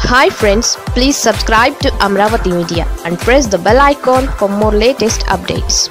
hi friends please subscribe to Amaravati media and press the bell icon for more latest updates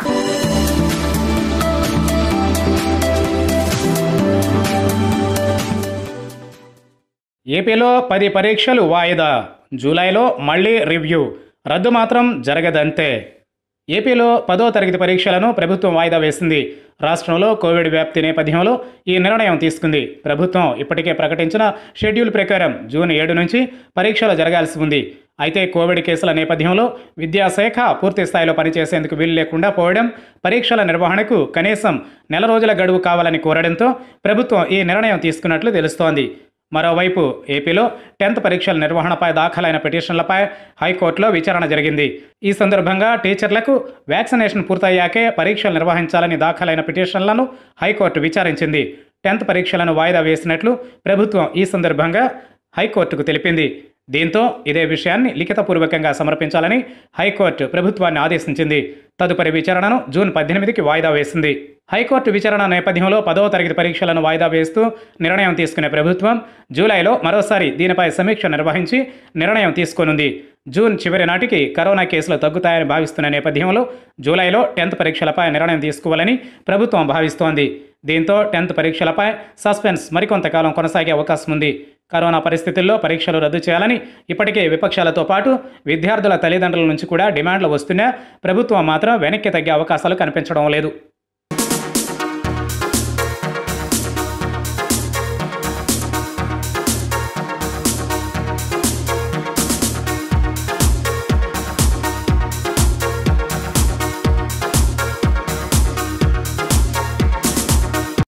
ఏపీలో పది పరీక్షలు వాయిదా జూలైలో మళ్ళీ రివ్యూ రద్దు మాత్రం జరగదంతే ఏపీలో పదో తరగతి పరీక్షలను ప్రభుత్వం వాయిదా వేసింది రాష్ట్రంలో కోవిడ్ వ్యాప్తి నేపథ్యంలో ఈ నిర్ణయం తీసుకుంది ప్రభుత్వం ఇప్పటికే ప్రకటించిన షెడ్యూల్ ప్రకారం జూన్ ఏడు నుంచి పరీక్షలు జరగాల్సి ఉంది అయితే కోవిడ్ కేసుల నేపథ్యంలో విద్యాశాఖ పూర్తి స్థాయిలో పనిచేసేందుకు వీలు లేకుండా పోవడం పరీక్షల నిర్వహణకు కనీసం నెల రోజుల గడువు కావాలని కోరడంతో ప్రభుత్వం ఈ నిర్ణయం తీసుకున్నట్లు తెలుస్తోంది మరోవైపు ఏపీలో టెన్త్ పరీక్షల నిర్వహణపై దాఖలైన పిటిషన్లపై హైకోర్టులో విచారణ జరిగింది ఈ సందర్భంగా టీచర్లకు వ్యాక్సినేషన్ పూర్తయ్యాకే పరీక్షలు నిర్వహించాలని దాఖలైన పిటిషన్లను హైకోర్టు విచారించింది టెన్త్ పరీక్షలను వాయిదా వేసినట్లు ప్రభుత్వం ఈ సందర్భంగా హైకోర్టుకు తెలిపింది దీంతో ఇదే విషయాన్ని లిఖితపూర్వకంగా సమర్పించాలని హైకోర్టు ప్రభుత్వాన్ని ఆదేశించింది తదుపరి విచారణను జూన్ పద్దెనిమిదికి వాయిదా వేసింది హైకోర్టు విచారణ నేపథ్యంలో పదవ తరగతి పరీక్షలను వాయిదా వేస్తూ నిర్ణయం తీసుకునే ప్రభుత్వం జూలైలో మరోసారి దీనిపై సమీక్ష నిర్వహించి నిర్ణయం తీసుకోనుంది జూన్ చివరి నాటికి కరోనా కేసులు తగ్గుతాయని భావిస్తున్న నేపథ్యంలో జూలైలో టెన్త్ పరీక్షలపై నిర్ణయం తీసుకోవాలని ప్రభుత్వం భావిస్తోంది దీంతో టెన్త్ పరీక్షలపై సస్పెన్స్ మరికొంతకాలం కొనసాగే అవకాశం ఉంది కరోనా పరిస్థితుల్లో పరీక్షలు రద్దు చేయాలని ఇప్పటికే విపక్షాలతో పాటు విద్యార్థుల తల్లిదండ్రుల నుంచి కూడా డిమాండ్లు వస్తున్నా ప్రభుత్వం మాత్రం వెనక్కి తగ్గే అవకాశాలు కనిపించడం లేదు